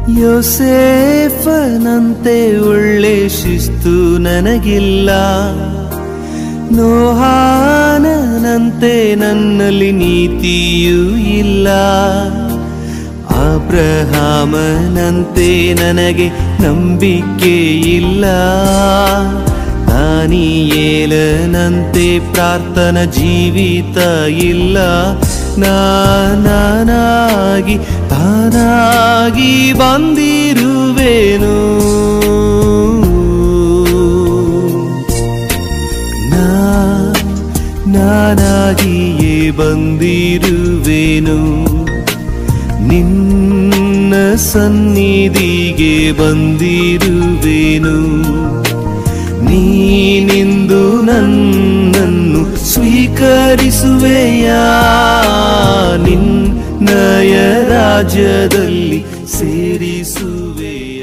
ಯೋಸೇಫನಂತೆ ಒಳ್ಳೆ ಶಿಸ್ತು ನನಗಿಲ್ಲ ನೋಹಾನಂತೆ ನನ್ನಲ್ಲಿ ನೀತಿಯೂ ಇಲ್ಲ ಅಬ್ರಹಾಮನಂತೆ ನನಗೆ ನಂಬಿಕೆ ಇಲ್ಲ ದಾನಿಯೇಲನಂತೆ ಪ್ರಾರ್ಥನಾ ಜೀವಿತ ಇಲ್ಲ ನಾನಾಗಿ ತಾನಾಗಿ ಬಂದಿರುವೆನು ನಾ ನಾನಾಗಿಯೇ ಬಂದಿರುವೆನು ನಿನ್ನ ಸನ್ನಿಧಿಗೆ ಬಂದಿರುವೆನು ನೀನಿಂದು ನನ್ನನ್ನು ಸ್ವೀಕರಿಸುವೆಯಾ ನಿನ್ನಯ ರಾಜ್ಯದಲ್ಲಿ ಸೇರಿಸುವೆಯಾ